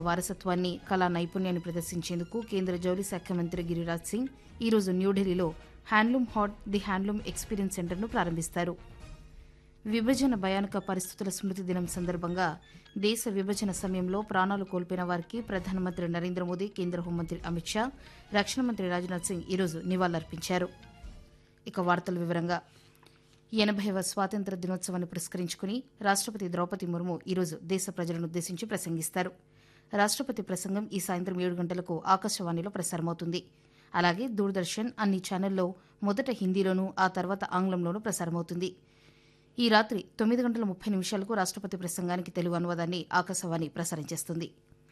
వారసత్వాన్ని కళా నైపుణ్యాన్ని ప్రదర్శించేందుకు కేంద్ర జౌళి శాఖ మంత్రి గిరిరాజ్ సింగ్ ఈరోజు న్యూఢిల్లీలో handloom haat the handloom experience సెంటర్ను ప్రారంభిస్తారు విభజన భయానక పరిస్థితుల స్మృతి దినం సందర్భంగా దేశ విభజన సమయంలో ప్రాణాలు కోల్పోయిన వారికి ప్రధానమంత్రి నరేంద్ర మోదీ కేంద్ర హోంమంత్రి అమిత్ షా రక్షణ మంత్రి రాజ్నాథ్ సింగ్ ఈరోజు నివాళులర్పించారు ఇక వార్తల వివరంగా ఎనభైవ స్వాతంత్ర దినోత్సవాన్ని పురస్కరించుకుని రాష్ట్రపతి ద్రౌపది ముర్ము ఈరోజు దేశ ప్రజలను ఉద్దేశించి ప్రసంగిస్తారు రాష్ట్రపతి ప్రసంగం ఈ సాయంత్రం ఏడు గంటలకు ఆకాశవాణిలో ప్రసారమవుతుంది అలాగే దూరదర్శన్ అన్ని ఛానల్లో మొదట హిందీలోనూ ఆ తర్వాత ఆంగ్లంలోనూ ప్రసారమవుతుంది ఈ రాత్రి తొమ్మిది గంటల ముప్పై నిమిషాలకు రాష్ట్రపతి ప్రసంగానికి తెలుగు అనువాదాన్ని ఆకాశవాణి ప్రసారం చేస్తుంది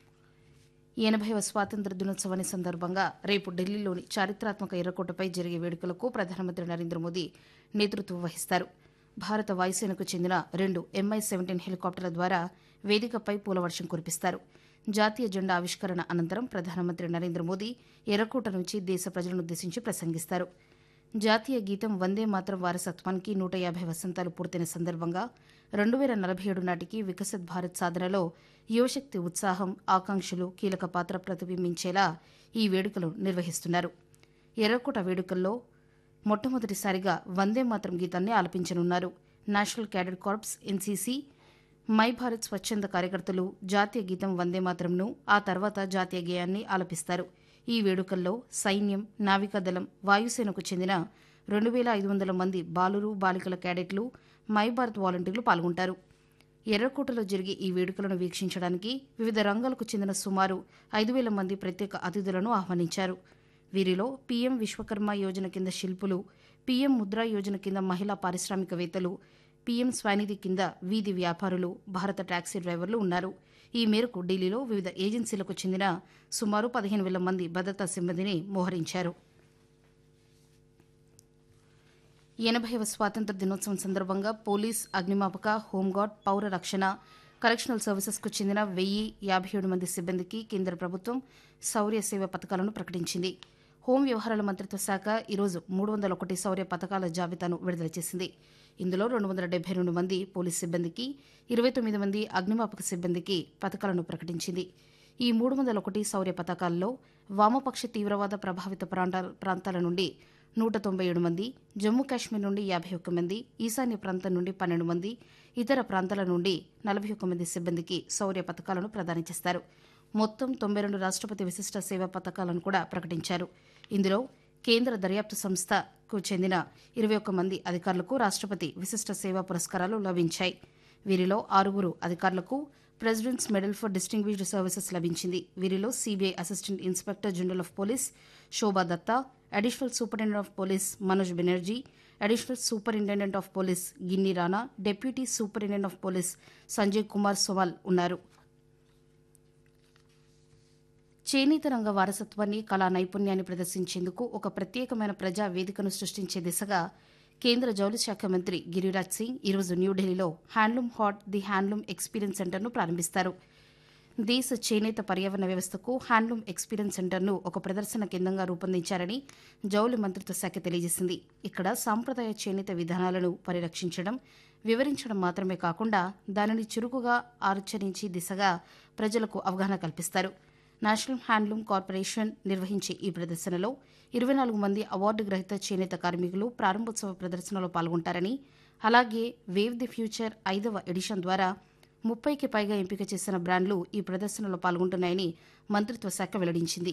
ఎనభైవ స్వాతంత్ర దినోత్సవాన్ని సందర్భంగా రేపు ఢిల్లీలోని చారిత్రాత్మక ఎర్రకోటపై జరిగే వేడుకలకు ప్రధానమంత్రి నరేంద్ర మోదీ నేతృత్వం వహిస్తారు భారత వాయుసేనకు చెందిన రెండు ఎంఐ సెవెంటీన్ హెలికాప్టర్ల ద్వారా వేదికపై పూలవర్షం కురిపిస్తారు జాతీయ జెండా ఆవిష్కరణ అనంతరం ప్రధానమంత్రి నరేంద్ర మోదీ ఎర్రకోట నుంచి దేశ ప్రజలను ఉద్దేశించి ప్రసంగిస్తారు జాతీయ గీతం వందే మాత్రం వారసత్వానికి నూట యాభై వసంతాలు పూర్తయిన సందర్భంగా రెండు వేల నలభై ఏడు నాటికి వికసిత్ భారత్ సాధనలో యువశక్తి ఉత్సాహం ఆకాంక్షలు కీలక పాత్ర ప్రతిబింబించేలా ఈ వేడుకలు నిర్వహిస్తున్నారు ఎర్రకోట వేడుకల్లో మొట్టమొదటిసారిగా వందే మాత్రం గీతాన్ని ఆలపించనున్నారు National Cadet Corps NCC my Bharat స్వచ్ఛంద కార్యకర్తలు జాతీయ గీతం వందే మాత్రంను ఆ తర్వాత జాతీయ గేయాన్ని ఆలపిస్తారు ఈ వేడుకల్లో సైన్యం నావికాదళం వాయుసేనకు చెందిన రెండు వేల ఐదు వందల మంది బాలురు బాలికల క్యాడెట్లు మై భారత్ వాలంటీర్లు పాల్గొంటారు ఎర్రకోటలో జరిగే ఈ వేడుకలను వీక్షించడానికి వివిధ రంగాలకు చెందిన సుమారు ఐదు వేల మంది ప్రత్యేక అతిథులను ఆహ్వానించారు వీరిలో పీఎం విశ్వకర్మ యోజన కింద శిల్పులు పీఎం ముద్రా యోజన కింద మహిళా పారిశ్రామికవేత్తలు పీఎం స్వానిధి కింద వీధి వ్యాపారులు భారత టాక్సీ డ్రైవర్లు ఉన్నారు ఈ మేరకు ఢిల్లీలో వివిధ ఏజెన్సీలకు చెందిన సుమారు పదిహేను వేల మంది భద్రతా సిబ్బందిని మోహరించారు ఎనభైవ స్వాతంత్ర దినోత్సవం సందర్భంగా పోలీస్ అగ్నిమాపక హోంగార్డ్ పౌర రక్షణ కరెక్షనల్ సర్వీసెస్కు చెందిన వెయ్యి యాభై ఏడు మంది సిబ్బందికి కేంద్ర ప్రభుత్వం శౌర్య సేవ పథకాలను ప్రకటించింది హోం వ్యవహారాల మంత్రిత్వ శాఖ ఈరోజు మూడు వందల ఒకటి శౌర్య పథకాల జాబితాను విడుదల చేసింది ఇందులో రెండు వందల డెబ్బై రెండు మంది పోలీస్ సిబ్బందికి ఇరవై తొమ్మిది మంది అగ్నిమాపక సిబ్బందికి పథకాలను ప్రకటించింది ఈ మూడు వందల ఒకటి శౌర్య పథకాల్లో వామపక్ష తీవ్రవాద ప్రభావిత ప్రాంతాల ప్రాంతాల నుండి నూట తొంభై ఏడు మంది జమ్మూ కాశ్మీర్ నుండి యాభై ఒక్క మంది ఈశాన్య ప్రాంతం నుండి పన్నెండు మంది ఇతర ప్రాంతాల నుండి నలభై ఒక్క మంది సిబ్బందికి శౌర్య పథకాలను ప్రదానం చేస్తారు మొత్తం తొంభై రెండు రాష్ట్రపతి విశిష్ట సేవా పథకాలను కూడా ప్రకటించారు ఇందులో కేంద్ర దర్యాప్తు సంస్థకు చెందిన ఇరవై ఒక్క మంది అధికారులకు రాష్ట్రపతి విశిష్ట సేవా పురస్కారాలు లభించాయి వీరిలో ఆరుగురు అధికారులకు president's medal for distinguished services లభించింది వీరిలో CBI assistant inspector general of police Shobha Datta additional superintendent of police Manoj Banerjee additional superintendent of police Ginni Rana deputy superintendent of police Sanjay Kumar Somal ఉన్నారు చేనేత రంగ వారసత్వాన్ని కళా నైపుణ్యాన్ని ప్రదర్శించేందుకు ఒక ప్రత్యేకమైన ప్రజా వేదికను సృష్టించే దిశగా కేంద్ర జౌళి శాఖ మంత్రి గిరిరాజ్ సింగ్ ఈరోజు న్యూఢిల్లీలో handloom haat the handloom experience సెంటర్ను ప్రారంభిస్తారు దేశ చేనేత పర్యావరణ వ్యవస్థకు హ్యాండ్లూమ్ ఎక్స్పీరియన్స్ సెంటర్ను ఒక ప్రదర్శన కేంద్రంగా రూపొందించారని జౌళి మంత్రిత్వ శాఖ తెలియజేసింది ఇక్కడ సాంప్రదాయ చేనేత విధానాలను పరిరక్షించడం వివరించడం మాత్రమే కాకుండా దానిని చురుకుగా ఆచరించి దిశగా ప్రజలకు అవగాహన కల్పిస్తారు నేషనల్ హ్యాండ్లూమ్ కార్పొరేషన్ నిర్వహించే ఈ ప్రదర్శనలో ఇరవై నాలుగు మంది అవార్డు గ్రహీత చేనేత కార్మికులు ప్రారంభోత్సవ ప్రదర్శనలో పాల్గొంటారని అలాగే వేవ్ ది ఫ్యూచర్ ఐదవ ఎడిషన్ ద్వారా ముప్పైకి పైగా ఎంపిక చేసిన బ్రాండ్లు ఈ ప్రదర్శనలో పాల్గొంటున్నాయని మంత్రిత్వ శాఖ వెల్లడించింది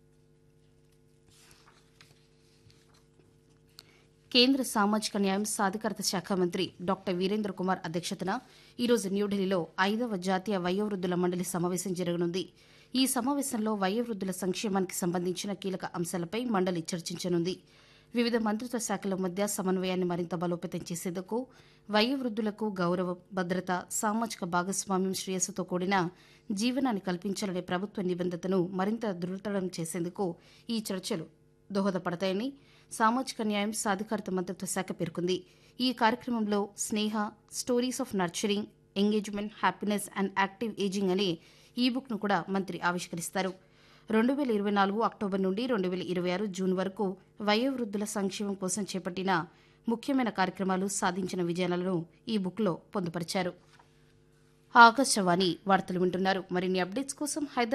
కేంద్ర సామాజిక న్యాయం సాధికారత శాఖ మంత్రి డాక్టర్ వీరేంద్ర కుమార్ అధ్యక్షతన ఈరోజు న్యూఢిల్లీలో ఐదవ జాతీయ వయోవృద్ధుల మండలి సమావేశం జరగనుంది ఈ సమావేశంలో వయోవృద్ధుల సంక్షేమానికి సంబంధించిన కీలక అంశాలపై మండలి చర్చించనుంది వివిధ మంత్రిత్వ శాఖల మధ్య సమన్వయాన్ని మరింత బలోపేతం చేసేందుకు వయోవృద్ధులకు గౌరవం భద్రత సామాజిక భాగస్వామ్యం శ్రేయస్సుతో కూడిన జీవనాన్ని కల్పించాలనే ప్రభుత్వ నిబంధతను మరింత దృఢతరం చేసేందుకు ఈ చర్చలు దోహదపడతాయని సామాజిక న్యాయం సాధికారత మంత్రిత్వ శాఖ పేర్కొంది ఈ కార్యక్రమంలో Sneha stories of nurturing engagement happiness and active ageing అనే ఈ బుక్ను కూడా మంత్రి ఆవిష్కరిస్తారు రెండు వేల ఇరవై నాలుగు అక్టోబర్ నుండి రెండు వేల ఇరవై ఆరు జూన్ వరకు వయోవృద్ధుల సంక్షేమం కోసం చేపట్టిన ముఖ్యమైన కార్యక్రమాలు సాధించిన విజయాలను ఈ బుక్లో పొందుపరిచారు ఆకాశవాణి వార్తలు వింటున్నారు మరిన్ని అప్డేట్స్ కోసం హైదరాబాద్